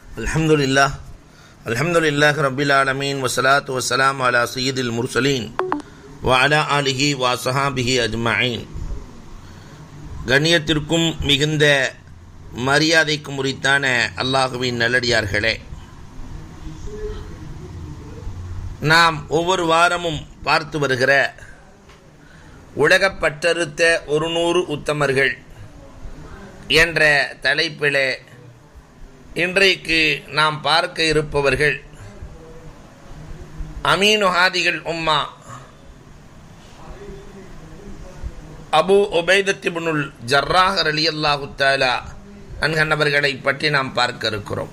الحمد لله الحمد لله رب العالمين والصلاة والسلام على سيد المرسلين وعلى آله وصحابه أجمعين கண்ணியத்திற்கும் மிகுந்த மரியாதைக்கும் உரித்தான அல்லாஹுவின் நல்லடியார்களே நாம் ஒவ்வொரு வாரமும் பார்த்து வருகிற உலகப் பற்றறுத்த ஒரு நூறு உத்தமர்கள் என்ற தலைப்பிலே இன்றைக்கு நாம் பார்க்க இருப்பவர்கள் அமீனுஹாதிகள் உம்மா அபு உபைதத்திபுனுல் ஜர்ராஹ் அலி அல்லாஹு தாலா அன்கண்ணவர்களை பற்றி நாம் பார்க்க இருக்கிறோம்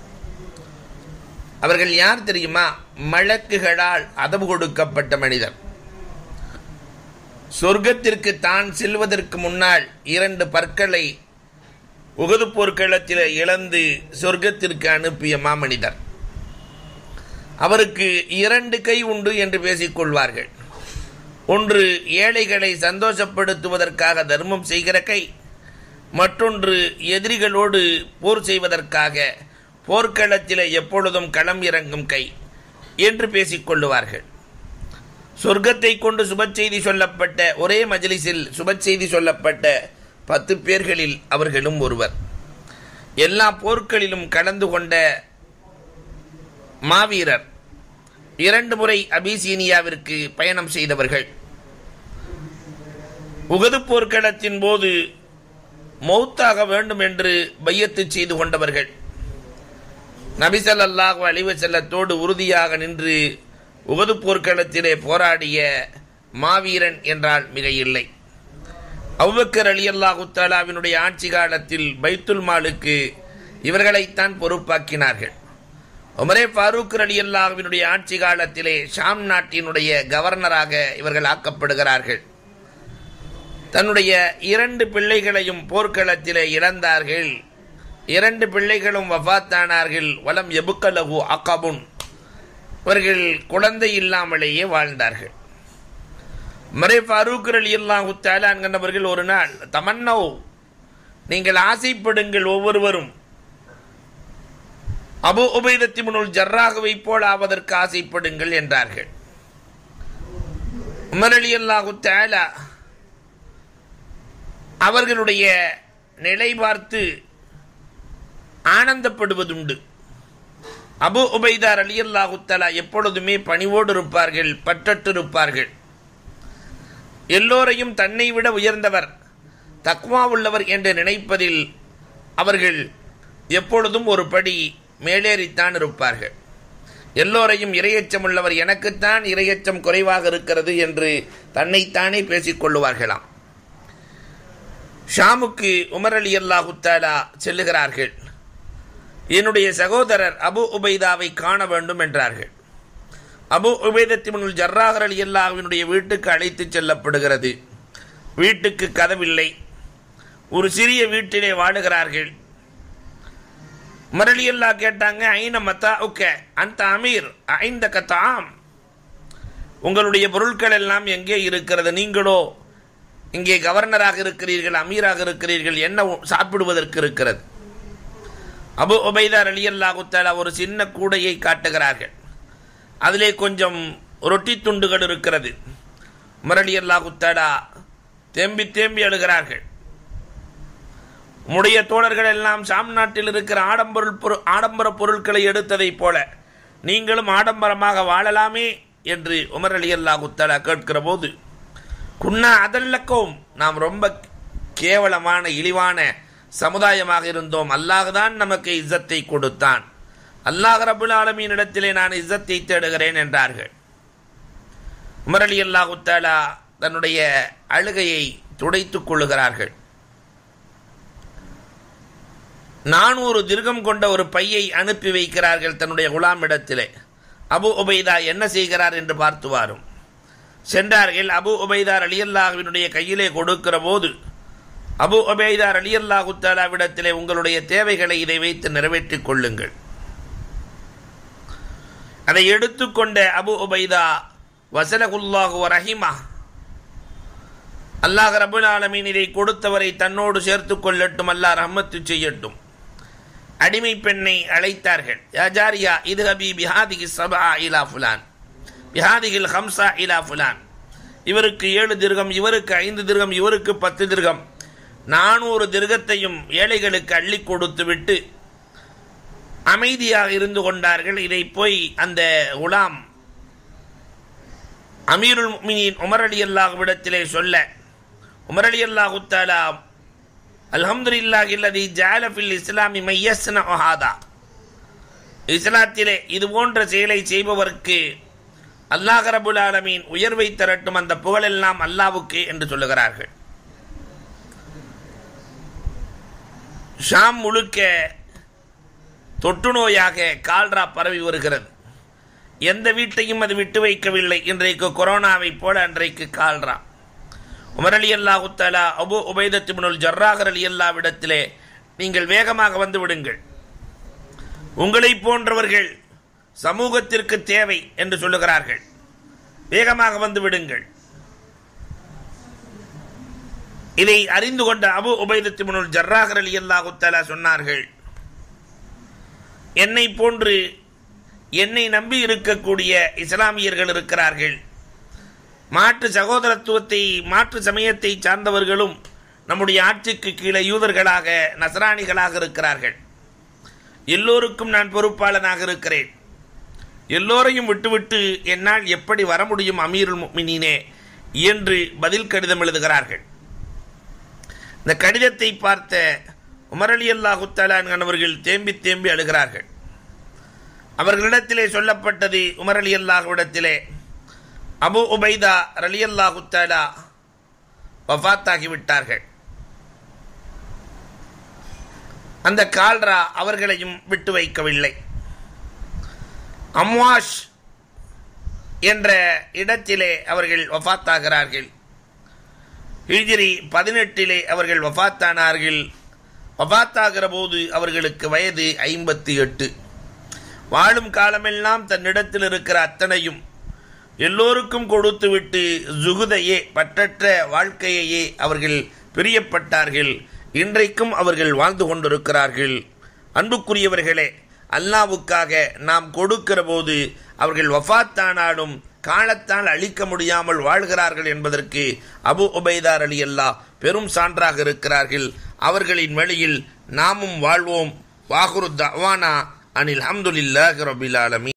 அவர்கள் யார் தெரியுமா மலக்குகளால் அதவு கொடுக்கப்பட்ட மனிதர் சொர்க்கத்திற்கு தான் செல்வதற்கு முன்னால் இரண்டு பற்களை உகது போர்க்களத்தில் இழந்து சொர்க்கத்திற்கு அனுப்பிய மாமனிதர் அவருக்கு இரண்டு கை உண்டு என்று பேசிக்கொள்வார்கள் ஒன்று ஏழைகளை சந்தோஷப்படுத்துவதற்காக தர்மம் செய்கிற கை மற்றொன்று எதிரிகளோடு போர் செய்வதற்காக போர்க்களத்தில் எப்பொழுதும் களம் இறங்கும் கை என்று பேசிக்கொள்ளுவார்கள் சொர்க்கத்தை கொண்டு சுப செய்தி சொல்லப்பட்ட ஒரே மஜலிஸில் சுப செய்தி சொல்லப்பட்ட பத்து பேர்களில் அவர்களும் ஒருவர் எல்லா போர்க்களிலும் கலந்து கொண்ட மாவீரர் இரண்டு முறை அபிசீனியாவிற்கு பயணம் செய்தவர்கள் உகது போர்க்களத்தின் போது மௌத்தாக வேண்டும் என்று பையத்து செய்து கொண்டவர்கள் நபிசல்லாஹு அழிவு செல்லத்தோடு உறுதியாக நின்று உகது போர்க்களத்திலே போராடிய மாவீரன் என்றால் மிக இல்லை அவ்வக்கர் அலி அல்லாஹு தாலாவினுடைய ஆட்சி காலத்தில் பைத்துல் மாலுக்கு இவர்களைத்தான் பொறுப்பாக்கினார்கள் உமரே ஃபாரூக் அலி அல்லாஹுவினுடைய ஆட்சி காலத்திலே ஷாம் நாட்டினுடைய கவர்னராக இவர்கள் ஆக்கப்படுகிறார்கள் தன்னுடைய இரண்டு பிள்ளைகளையும் போர்க்களத்திலே இழந்தார்கள் இரண்டு பிள்ளைகளும் வஃத்தானார்கள் வலம் எபுக்கலகு அக்கபுன் இவர்கள் குழந்தை இல்லாமலேயே வாழ்ந்தார்கள் மறை ஃபாரூக் அலி அல்லாஹு தாலான்கிறவர்கள் ஒரு நாள் தமன்னோ நீங்கள் ஆசைப்படுங்கள் ஒவ்வொருவரும் அபு உபைதத்தி முனுள் ஜர்ராகவை போல் ஆவதற்கு ஆசைப்படுங்கள் என்றார்கள் உமர் அலி அல்லாஹு தாலா அவர்களுடைய நிலை பார்த்து ஆனந்தப்படுவதுண்டு அபு உபைதார் அலி அல்லாஹு தலா எப்பொழுதுமே பணிவோடு இருப்பார்கள் பற்றற்று இருப்பார்கள் எல்லோரையும் தன்னை விட உயர்ந்தவர் தக்வா உள்ளவர் என்று நினைப்பதில் அவர்கள் எப்பொழுதும் ஒரு படி மேலேறித்தான் இருப்பார்கள் எல்லோரையும் இரையச்சம் உள்ளவர் எனக்குத்தான் இரையச்சம் குறைவாக இருக்கிறது என்று தன்னைத்தானே பேசிக்கொள்ளுவார்களாம் ஷாமுக்கு உமர் அலி அல்லாஹுத்தாலா செல்லுகிறார்கள் என்னுடைய சகோதரர் அபு உபைதாவை காண வேண்டும் என்றார்கள் அபு உபேதத்திமுல் ஜர்ராகர் அலி அல்லாஹினுடைய வீட்டுக்கு அழைத்து செல்லப்படுகிறது வீட்டுக்கு கதவில்லை ஒரு சிறிய வீட்டிலே வாழுகிறார்கள் மரளி அல்லா கேட்டாங்க ஐன மத்தா உக்க அந்த அமீர் ஐந்த கத்தாம் உங்களுடைய பொருட்கள் எல்லாம் எங்கே இருக்கிறது நீங்களோ இங்கே கவர்னராக இருக்கிறீர்கள் அமீராக இருக்கிறீர்கள் என்ன சாப்பிடுவதற்கு இருக்கிறது அபு உபைதார் அலி அல்லாஹுத்தாலா ஒரு சின்ன கூடையை காட்டுகிறார்கள் அதிலே கொஞ்சம் ரொட்டி துண்டுகள் இருக்கிறது முரளி அல்லாஹுத்தாலா தேம்பி தேம்பி அழுகிறார்கள் உம்முடைய தோழர்கள் எல்லாம் சாம் நாட்டில் இருக்கிற ஆடம்பொருள் பொருள் ஆடம்பர பொருட்களை எடுத்ததைப் போல நீங்களும் ஆடம்பரமாக வாழலாமே என்று உமர் அலி அல்லாஹுத்தாலா கேட்கிற போது குன்னா அதல்லக்கும் நாம் ரொம்ப கேவலமான இழிவான சமுதாயமாக இருந்தோம் அல்லாஹ்தான் நமக்கு இஸ்ஸத்தை கொடுத்தான் அல்லாஹ் ரபுல் ஆலமீனிடத்திலே நான் இஸ்ஸத்தை தேடுகிறேன் என்றார்கள் உமர் அலி அல்லாஹு தாலா தன்னுடைய அழுகையை துடைத்துக் கொள்ளுகிறார்கள் நானூறு திருகம் கொண்ட ஒரு பையை அனுப்பி வைக்கிறார்கள் தன்னுடைய குலாமிடத்திலே அபு உபைதா என்ன செய்கிறார் என்று பார்த்து வாரும் சென்றார்கள் அபு உபைதார் அலி அல்லாஹுவினுடைய கையிலே கொடுக்கிற போது அபு உபைதார் அலி அல்லாஹு தாலாவிடத்திலே உங்களுடைய தேவைகளை இதை வைத்து நிறைவேற்றிக் கொள்ளுங்கள் அதை எடுத்துக்கொண்ட அபு உபைதா வசலகுல்லாஹு ரஹிமா அல்லாஹ் ரபுல் ஆலமீன் இதை கொடுத்தவரை தன்னோடு சேர்த்துக் கொள்ளட்டும் அல்லாஹ் ரஹ்மத்து செய்யட்டும் அடிமை பெண்ணை அழைத்தார்கள் யா ஜாரியா இது ஹபி பிஹாதிகி சபா இலா ஃபுலான் பிஹாதிகில் ஹம்சா இலா ஃபுலான் இவருக்கு ஏழு திருகம் இவருக்கு ஐந்து திருகம் இவருக்கு பத்து திருகம் நானூறு திருகத்தையும் ஏழைகளுக்கு அள்ளி கொடுத்து விட்டு அமைதியாக இருந்து கொண்டார்கள் இதை போய் அந்த உலாம் அமீருல் முஃமினீன் உமர் அலி அல்லாஹ்விடத்திலே சொல்ல உமர் அலி அல்லாஹு தாலா அல்ஹம்துலில்லாஹி அல்லதி ஜஅல ஃபில் இஸ்லாமி மையஸ்ன ஹாதா இஸ்லாத்திலே இது போன்ற செயலை செய்பவருக்கு அல்லாஹ் ரபுல் ஆலமீன் உயர்வை தரட்டும் அந்த புகழெல்லாம் அல்லாவுக்கு என்று சொல்லுகிறார்கள் ஷாம் முழுக்க தொற்று நோயாக கால்ரா பரவி வருகிறது எந்த வீட்டையும் அது விட்டு வைக்கவில்லை இன்றைக்கு கொரோனாவை போல அன்றைக்கு கால்ரா உமர் அலி அல்லாஹு தலா அபு உபைதத்திபுனுல் ஜர்ராகர் அலி அல்லாவிடத்திலே நீங்கள் வேகமாக வந்து விடுங்கள் உங்களைப் போன்றவர்கள் சமூகத்திற்கு தேவை என்று சொல்லுகிறார்கள் வேகமாக வந்து விடுங்கள் இதை அறிந்து கொண்ட அபு உபைதத்திபுனுல் ஜர்ராகர் அலி அல்லாஹு தலா சொன்னார்கள் என்னை போன்று என்னை நம்பி இருக்கக்கூடிய இஸ்லாமியர்கள் இருக்கிறார்கள் மாற்று சகோதரத்துவத்தை மாற்று சமயத்தை சார்ந்தவர்களும் நம்முடைய ஆட்சிக்கு கீழே யூதர்களாக நசராணிகளாக இருக்கிறார்கள் எல்லோருக்கும் நான் பொறுப்பாளனாக இருக்கிறேன் எல்லோரையும் விட்டுவிட்டு என்னால் எப்படி வர முடியும் அமீருல் முஃமினீனே என்று பதில் கடிதம் எழுதுகிறார்கள் இந்த கடிதத்தை பார்த்த உமர் அலி அல்லாஹு தலான் அவர்கள் தேம்பி தேம்பி அழுகிறார்கள் அவர்களிடத்திலே சொல்லப்பட்டது உமர் அலி அல்லாஹுவிடத்திலே அபு உபைதா ரலி அல்லாஹு தலா வஃத்தாகிவிட்டார்கள் அந்த கால்ரா அவர்களையும் விட்டு வைக்கவில்லை அம்வாஷ் என்ற இடத்திலே அவர்கள் வஃத்தாகிறார்கள் ஹிஜ்ரி பதினெட்டிலே அவர்கள் வஃத்தானார்கள் வஃத்தாகிற போது அவர்களுக்கு வயது ஐம்பத்தி எட்டு வாழும் காலமெல்லாம் தன்னிடத்தில் இருக்கிற அத்தனையும் எல்லோருக்கும் கொடுத்துவிட்டு ஜுகுதையே பற்றற்ற வாழ்க்கையையே அவர்கள் பிரியப்பட்டார்கள் இன்றைக்கும் அவர்கள் வாழ்ந்து கொண்டிருக்கிறார்கள் அன்புக்குரியவர்களே அல்லாவுக்காக நாம் கொடுக்கிற போது அவர்கள் வஃத்தானாலும் காலத்தால் அழிக்க முடியாமல் வாழ்கிறார்கள் என்பதற்கு அபு உபைதார் அலி அல்லா பெரும் சான்றாக இருக்கிறார்கள் அவர்களின் வழியில் நாமும் வாழ்வோம் வாகுரு தவானா அனில் அஹமதுல்லாஹி ரபில் ஆலமி